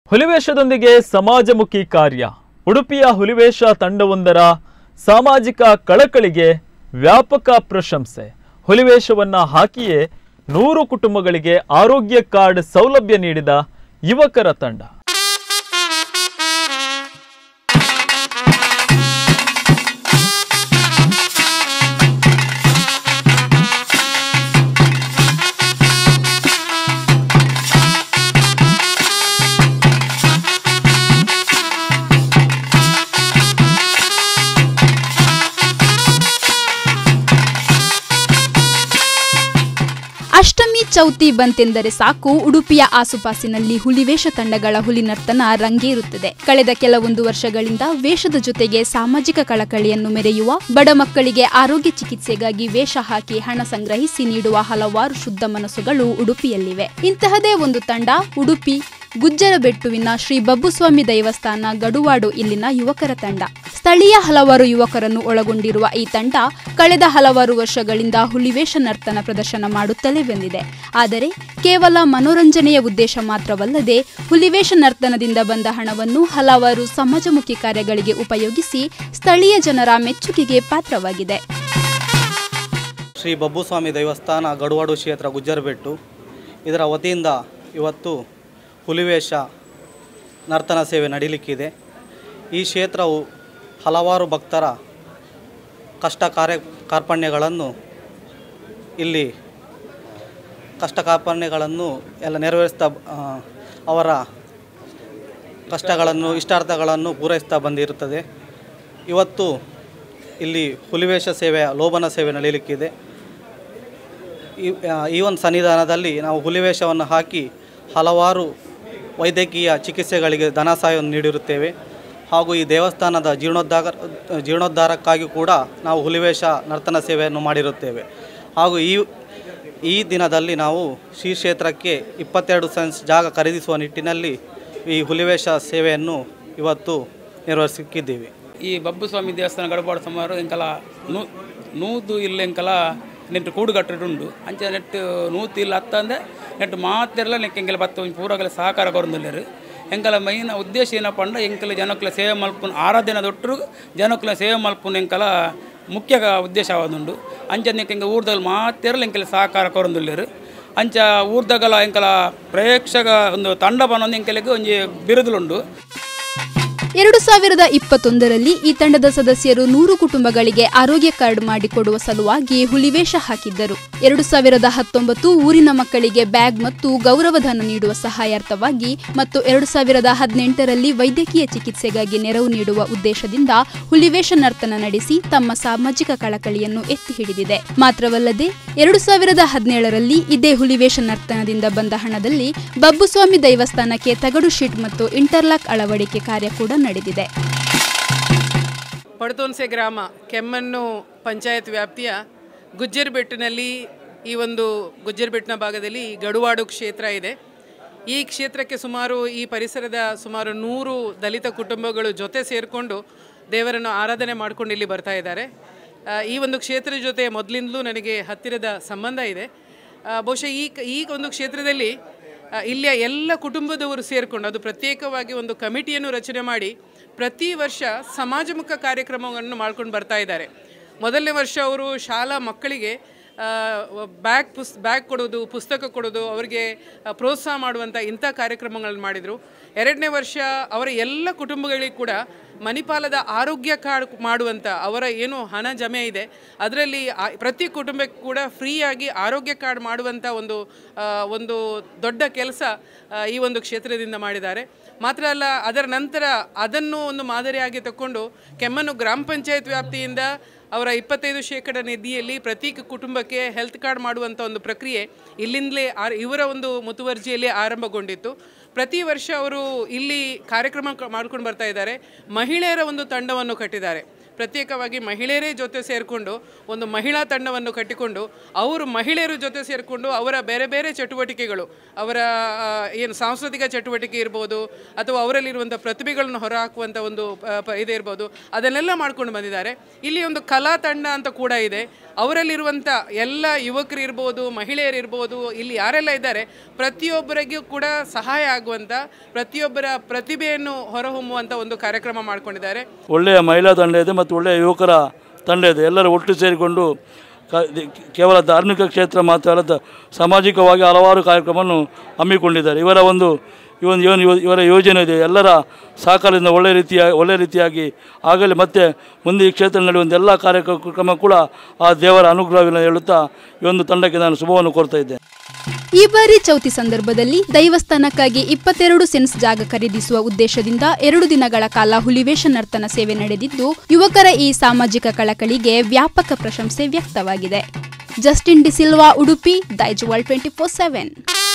ಹುಲಿವೇಷದೊಂದಿಗೆ ಸಮಾಜಮುಖಿ ಕಾರ್ಯ ಉಡುಪಿಯ ಹುಲಿವೇಷ ತಂಡವೊಂದರ ಸಾಮಾಜಿಕ ಕಳಕಳಿಗೆ ವ್ಯಾಪಕ ಪ್ರಶಂಸೆ ಹುಲಿವೇಷವನ್ನ ಹಾಕಿಯೇ ನೂರು ಕುಟುಂಬಗಳಿಗೆ ಆರೋಗ್ಯ ಕಾರ್ಡ್ ಸೌಲಭ್ಯ ನೀಡಿದ ಯುವಕರ ತಂಡ ಅಷ್ಟಮಿ ಚೌತಿ ಬಂತೆಂದರೆ ಸಾಕು ಉಡುಪಿಯ ಆಸುಪಾಸಿನಲ್ಲಿ ಹುಲಿವೇಷ ತಂಡಗಳ ಹುಲಿ ನರ್ತನ ರಂಗೇರುತ್ತದೆ ಕಳೆದ ಕೆಲವೊಂದು ವರ್ಷಗಳಿಂದ ವೇಷದ ಜೊತೆಗೆ ಸಾಮಾಜಿಕ ಕಳಕಳಿಯನ್ನು ಮೆರೆಯುವ ಬಡ ಮಕ್ಕಳಿಗೆ ಆರೋಗ್ಯ ಚಿಕಿತ್ಸೆಗಾಗಿ ವೇಷ ಹಾಕಿ ಹಣ ಸಂಗ್ರಹಿಸಿ ನೀಡುವ ಹಲವಾರು ಶುದ್ಧ ಮನಸ್ಸುಗಳು ಉಡುಪಿಯಲ್ಲಿವೆ ಇಂತಹದೇ ಒಂದು ತಂಡ ಉಡುಪಿ ಗುಜ್ಜರಬೆಟ್ಟುವಿನ ಶ್ರೀ ಬಬ್ಬುಸ್ವಾಮಿ ದೇವಸ್ಥಾನ ಗಡುವಾಡು ಇಲ್ಲಿನ ಯುವಕರ ತಂಡ ಸ್ಥಳೀಯ ಹಲವಾರು ಯುವಕರನ್ನು ಒಳಗೊಂಡಿರುವ ಈ ತಂಡ ಕಳೆದ ಹಲವಾರು ವರ್ಷಗಳಿಂದ ಹುಲಿವೇಷ ನರ್ತನ ಪ್ರದರ್ಶನ ಮಾಡುತ್ತಲೇ ಬಂದಿದೆ ಆದರೆ ಕೇವಲ ಮನೋರಂಜನೆಯ ಉದ್ದೇಶ ಮಾತ್ರವಲ್ಲದೆ ಹುಲಿವೇಷ ನರ್ತನದಿಂದ ಬಂದ ಹಣವನ್ನು ಹಲವಾರು ಸಮಾಜಮುಖಿ ಕಾರ್ಯಗಳಿಗೆ ಉಪಯೋಗಿಸಿ ಸ್ಥಳೀಯ ಜನರ ಮೆಚ್ಚುಗೆಗೆ ಪಾತ್ರವಾಗಿದೆ ಶ್ರೀ ಬಬ್ಬುಸ್ವಾಮಿ ದೇವಸ್ಥಾನ ಗಡುವಾಡು ಕ್ಷೇತ್ರ ಗುಜ್ಜರಬೆಟ್ಟು ಇದರ ವತಿಯಿಂದ ಇವತ್ತು ಹುಲಿವೇಷ ನರ್ತನ ಸೇವೆ ನಡೀಲಿಕ್ಕಿದೆ ಈ ಕ್ಷೇತ್ರವು ಹಲವಾರು ಭಕ್ತರ ಕಷ್ಟ ಕಾರ್ಯ ಕಾರ್ಪಣ್ಯಗಳನ್ನು ಇಲ್ಲಿ ಕಷ್ಟ ಕಾರ್ಪಣ್ಯಗಳನ್ನು ಎಲ್ಲ ನೆರವೇರಿಸ್ತಾ ಆ, ಅವರ ಕಷ್ಟಗಳನ್ನು ಇಷ್ಟಾರ್ಥಗಳನ್ನು ಪೂರೈಸ್ತಾ ಬಂದಿರುತ್ತದೆ ಇವತ್ತು ಇಲ್ಲಿ ಹುಲಿವೇಷ ಸೇವೆಯ ಲೋಬನ ಸೇವೆ ನಡೆಯಲಿಕ್ಕಿದೆ ಈ ಆ, ಈ ಒಂದು ಸನ್ನಿಧಾನದಲ್ಲಿ ನಾವು ಹುಲಿವೇಷವನ್ನು ಹಾಕಿ ಹಲವಾರು ವೈದ್ಯಕೀಯ ಚಿಕಿತ್ಸೆಗಳಿಗೆ ಧನ ಸಹಾಯವನ್ನು ನೀಡಿರುತ್ತೇವೆ ಹಾಗೂ ಈ ದೇವಸ್ಥಾನದ ಜೀರ್ಣೋದ್ಧಾರ ಜೀರ್ಣೋದ್ಧಾರಕ್ಕಾಗಿ ಕೂಡ ನಾವು ಹುಲಿವೇಷ ನರ್ತನ ಸೇವೆಯನ್ನು ಮಾಡಿರುತ್ತೇವೆ ಹಾಗೂ ಈ ಈ ದಿನದಲ್ಲಿ ನಾವು ಶ್ರೀ ಕ್ಷೇತ್ರಕ್ಕೆ ಇಪ್ಪತ್ತೆರಡು ಸೆನ್ಸ್ ಜಾಗ ಖರೀದಿಸುವ ನಿಟ್ಟಿನಲ್ಲಿ ಈ ಹುಲಿವೇಷ ಸೇವೆಯನ್ನು ಇವತ್ತು ನಿರ್ವಹಿಸಿಕ್ಕಿದ್ದೀವಿ ಈ ಬಬ್ಬುಸ್ವಾಮಿ ದೇವಸ್ಥಾನ ಗಡಪಾಡು ಸುಮಾರು ಎಂಕಲ ನೂ ನೂದು ಇಲ್ಲ ಎಂಕಲ ನೆಟ್ಟು ಕೂಡು ಕಟ್ಟುಂಡು ಅಂಚೆ ನೆಟ್ಟು ನೂತು ಇಲ್ಲ ಅತ್ತಂದೆ ನೆಟ್ಟು ಮಾತೆಲ್ಲ ನೆಕ್ ಎಂಕೆಲ ಬತ್ತ ಪೂರಗಲ ಸಹಕಾರ ಕೊರೊಂದುಲ್ಲೆರು ಎಂಕಲ ಮೈನ ಉದ್ದೇಶ ಏನಪ್ಪ ಅಂಡ ಎಂಕಲ ಜನಕ್ಕಲ ಸೇವೆ ಮಲ್ಪುನ ಆರಾಧನೆದೊಟ್ಟರು ಜನಕ್ಕಲ ಸೇವೆ ಮಲ್ಪುನ ಎಂಕಲ ಮುಖ್ಯ ಉದ್ದೇಶ ಆವದುಂಡು ಅಂಚೆ ನೆಕ್ ಎಂಗೆ ಊರ್ದಲ್ಲಿ ಮಾತೆರಲ್ಲ ಎಂಕೆಲ ಸಹಕಾರ ಕೊರೊಂದುಲ್ಲೆರು ಅಂಚ ಊರ್ದಗಲ ಎಂಕಲ ಪ್ರೇಕ್ಷಕ ಒಂದು ತಂಡ ಬನ್ನೊಂದು ಎಂಕೆಲೆಗೆ ಒಂಜಿ ಬಿರುದುಲುಂಡು ಎರಡು ಸಾವಿರದ ಇಪ್ಪತ್ತೊಂದರಲ್ಲಿ ಈ ತಂಡದ ಸದಸ್ಯರು ನೂರು ಕುಟುಂಬಗಳಿಗೆ ಆರೋಗ್ಯ ಕಾರ್ಡ್ ಮಾಡಿಕೊಡುವ ಸಲುವಾಗಿ ಹುಲಿವೇಷ ಹಾಕಿದ್ದರು ಎರಡು ಸಾವಿರದ ಹತ್ತೊಂಬತ್ತು ಊರಿನ ಮಕ್ಕಳಿಗೆ ಬ್ಯಾಗ್ ಮತ್ತು ಗೌರವಧನ ನೀಡುವ ಸಹಾಯಾರ್ಥವಾಗಿ ಮತ್ತು ಎರಡು ಸಾವಿರದ ಹದಿನೆಂಟರಲ್ಲಿ ವೈದ್ಯಕೀಯ ಚಿಕಿತ್ಸೆಗಾಗಿ ನೆರವು ನೀಡುವ ಉದ್ದೇಶದಿಂದ ಹುಲಿವೇಷ ನರ್ತನ ನಡೆಸಿ ತಮ್ಮ ಸಾಮಾಜಿಕ ಕಳಕಳಿಯನ್ನು ಎತ್ತಿ ಹಿಡಿದಿದೆ ಮಾತ್ರವಲ್ಲದೆ ಎರಡು ಸಾವಿರದ ಹದಿನೇಳರಲ್ಲಿ ಇದೇ ಹುಲಿವೇಷ ನರ್ತನದಿಂದ ಬಂದ ಹಣದಲ್ಲಿ ಬಬ್ಬುಸ್ವಾಮಿ ದೇವಸ್ಥಾನಕ್ಕೆ ತಗಡು ಶೀಟ್ ಮತ್ತು ಇಂಟರ್ಲಾಕ್ ಅಳವಡಿಕೆ ಕಾರ್ಯ ಕೂಡ ನಡೆದಿದೆ ಪಡತೋನ್ಸೆ ಗ್ರಾಮ ಕೆಮ್ಮಣ್ಣು ಪಂಚಾಯತ್ ವ್ಯಾಪ್ತಿಯ ಗುಜ್ಜರ್ಬೆಟ್ಟಿನಲ್ಲಿ ಈ ಒಂದು ಗುಜ್ಜರ್ಬೆಟ್ಟಿನ ಭಾಗದಲ್ಲಿ ಗಡುವಾಡು ಕ್ಷೇತ್ರ ಇದೆ ಈ ಕ್ಷೇತ್ರಕ್ಕೆ ಸುಮಾರು ಈ ಪರಿಸರದ ಸುಮಾರು ನೂರು ದಲಿತ ಕುಟುಂಬಗಳು ಜೊತೆ ಸೇರಿಕೊಂಡು ದೇವರನ್ನು ಆರಾಧನೆ ಮಾಡ್ಕೊಂಡು ಇಲ್ಲಿ ಬರ್ತಾ ಇದ್ದಾರೆ ಆ, ಈ ಒಂದು ಕ್ಷೇತ್ರದ ಜೊತೆ ಮೊದಲಿಂದಲೂ ನನಗೆ ಹತ್ತಿರದ ಸಂಬಂಧ ಇದೆ ಆ, ಬಹುಶಃ ಈ ಕ- ಈ ಒಂದು ಕ್ಷೇತ್ರದಲ್ಲಿ ಆ, ಇಲ್ಲಿಯ ಎಲ್ಲ ಕುಟುಂಬದವರು ಸೇರಿಕೊಂಡು ಅದು ಪ್ರತ್ಯೇಕವಾಗಿ ಒಂದು ಕಮಿಟಿಯನ್ನು ರಚನೆ ಮಾಡಿ ಪ್ರತಿ ವರ್ಷ ಸಮಾಜಮುಖ ಕಾರ್ಯಕ್ರಮವನ್ನು ಮಾಡ್ಕೊಂಡು ಬರ್ತಾ ಇದ್ದಾರೆ ಮೊದಲನೇ ವರ್ಷ ಅವರು ಶಾಲಾ ಮಕ್ಕಳಿಗೆ ಬ್ಯಾಗ್ ಪುಸ್ ಬ್ಯಾಗ್ ಕೊಡೋದು ಪುಸ್ತಕ ಕೊಡೋದು ಅವರಿಗೆ ಆ, ಪ್ರೋತ್ಸಾಹ ಮಾಡುವಂಥ ಇಂಥ ಕಾರ್ಯಕ್ರಮಗಳನ್ನು ಮಾಡಿದರು ಎರಡನೇ ವರ್ಷ ಅವರ ಎಲ್ಲ ಕುಟುಂಬಗಳಿಗೆ ಕೂಡ ಮಣಿಪಾಲದ ಆರೋಗ್ಯ ಕಾರ್ಡ್ ಮಾಡುವಂಥ ಅವರ ಏನು ಹಣ ಜಮೆ ಇದೆ ಅದರಲ್ಲಿ ಆ- ಪ್ರತಿ ಕುಟುಂಬಕ್ಕೆ ಕೂಡ ಫ್ರೀಯಾಗಿ ಆರೋಗ್ಯ ಕಾರ್ಡ್ ಮಾಡುವಂಥ ಒಂದು ಆ, ಒಂದು ದೊಡ್ಡ ಕೆಲಸ ಈ ಒಂದು ಕ್ಷೇತ್ರದಿಂದ ಮಾಡಿದ್ದಾರೆ ಮಾತ್ರ ಅಲ್ಲ ಅದರ ನಂತರ ಅದನ್ನು ಒಂದು ಮಾದರಿಯಾಗಿ ತಗೊಂಡು ಕೆಮ್ಮಣ್ಣು ಗ್ರಾಮ ಪಂಚಾಯತ್ ವ್ಯಾಪ್ತಿಯಿಂದ ಅವರ ಇಪ್ಪತ್ತೈದು ಶೇಕಡ ನಿಧಿಯಲ್ಲಿ ಪ್ರತಿ ಕುಟುಂಬಕ್ಕೆ ಹೆಲ್ತ್ ಕಾರ್ಡ್ ಮಾಡುವಂಥ ಒಂದು ಪ್ರಕ್ರಿಯೆ ಇಲ್ಲಿಂದಲೇ ಆ- ಇವರ ಒಂದು ಮುತುವರ್ಜಿಯಲ್ಲಿ ಆರಂಭಗೊಂಡಿತ್ತು ಪ್ರತಿ ವರ್ಷ ಅವರು ಇಲ್ಲಿ ಕಾರ್ಯಕ್ರಮ ಕ- ಮಾಡ್ಕೊಂಡು ಬರ್ತಾ ಇದ್ದಾರೆ ಮಹಿಳೆಯರ ಒಂದು ತಂಡವನ್ನು ಕಟ್ಟಿದ್ದಾರೆ ಪ್ರತ್ಯೇಕವಾಗಿ ಮಹಿಳೆಯರೇ ಜೊತೆ ಸೇರಿಕೊಂಡು ಒಂದು ಮಹಿಳಾ ತಂಡವನ್ನು ಕಟ್ಟಿಕೊಂಡು ಅವರು ಮಹಿಳೆಯರ ಜೊತೆ ಸೇರಿಕೊಂಡು ಅವರ ಬೇರೆ ಬೇರೆ ಚಟುವಟಿಕೆಗಳು ಅವರ ಆ, ಏನು ಸಾಂಸ್ಕೃತಿಕ ಚಟುವಟಿಕೆ ಇರ್ಬೋದು ಅಥವಾ ಅವರಲ್ಲಿರುವಂಥ ಪ್ರತಿಭೆಗಳನ್ನು ಹೊರಹಾಕುವಂಥ ಒಂದು ಆ, ಪ- ಇದೇ ಇರ್ಬೋದು ಅದನ್ನೆಲ್ಲ ಮಾಡ್ಕೊಂಡು ಬಂದಿದ್ದಾರೆ ಇಲ್ಲಿ ಒಂದು ಕಲಾ ತಂಡ ಅಂತ ಕೂಡ ಇದೆ ಅವರಲ್ಲಿರುವಂಥ ಎಲ್ಲ ಯುವಕರಿರ್ಬೋದು ಮಹಿಳೆಯರಿರ್ಬೋದು ಇಲ್ಲಿ ಯಾರೆಲ್ಲ ಇದ್ದಾರೆ ಪ್ರತಿಯೊಬ್ಬರಿಗೂ ಕೂಡ ಸಹಾಯ ಆಗುವಂಥ ಪ್ರತಿಯೊಬ್ಬರ ಪ್ರತಿಭೆಯನ್ನು ಹೊರಹೊಮ್ಮುವಂಥ ಒಂದು ಕಾರ್ಯಕ್ರಮ ಮಾಡ್ಕೊಂಡಿದ್ದಾರೆ ಒಳ್ಳೆಯ ಮಹಿಳಾ ತಂಡ ಇದೆ ಮತ್ತು ಒಳ್ಳೆಯ ಯುವಕರ ತಂಡ ಇದೆ ಎಲ್ಲರೂ ಒಟ್ಟು ಸೇರಿಕೊಂಡು ಕ- ದಿ- ಕೇವಲ ಧಾರ್ಮಿಕ ಕ್ಷೇತ್ರ ಮಾತ್ರ ಅಲ್ಲ ದ- ಸಾಮಾಜಿಕವಾಗಿ ಹಲವಾರು ಕಾರ್ಯಕ್ರಮವನ್ನು ಹಮ್ಮಿಕೊಂಡಿದ್ದಾರೆ ಇವರ ಒಂದು ಈ ಒಂದು ಇವನ್ ಇವ- ಇವರ ಯೋಜನೆ ಇದೆ ಎಲ್ಲರ ಸಹಕಾರದಿಂದ ಒಳ್ಳೆಯ ರೀತಿಯ ಒಳ್ಳೆಯ ರೀತಿಯಾಗಿ ಆಗಲಿ ಮತ್ತು ಮುಂದೆ ಈ ಕ್ಷೇತ್ರ ನಡೆಯುವಂಥ ಎಲ್ಲ ಕಾರ್ಯಕ್ರಮ ಕೂಡ ಆ ದೇವರ ಅನುಗ್ರಹವನ್ನು ಹೇಳುತ್ತಾ ಈ ಒಂದು ತಂಡಕ್ಕೆ ನಾನು ಶುಭವನ್ನು ಕೋರ್ತಾ ಇದ್ದೇನೆ ಈ ಬಾರಿ ಚೌತಿ ಸಂದರ್ಭದಲ್ಲಿ ದೈವಸ್ಥಾನಕ್ಕಾಗಿ ಇಪ್ಪತ್ತೆರಡು ಸೆನ್ಸ್ ಜಾಗ ಖರೀದಿಸುವ ಉದ್ದೇಶದಿಂದ ಎರಡು ದಿನಗಳ ಕಾಲ ಹುಲಿವೇಷ ನರ್ತನ ಸೇವೆ ನಡೆದಿದ್ದು ಯುವಕರ ಈ ಸಾಮಾಜಿಕ ಕಳಕಳಿಗೆ ವ್ಯಾಪಕ ಪ್ರಶಂಸೆ ವ್ಯಕ್ತವಾಗಿದೆ Justin D'Silva Udupi Daiji world twenty four seven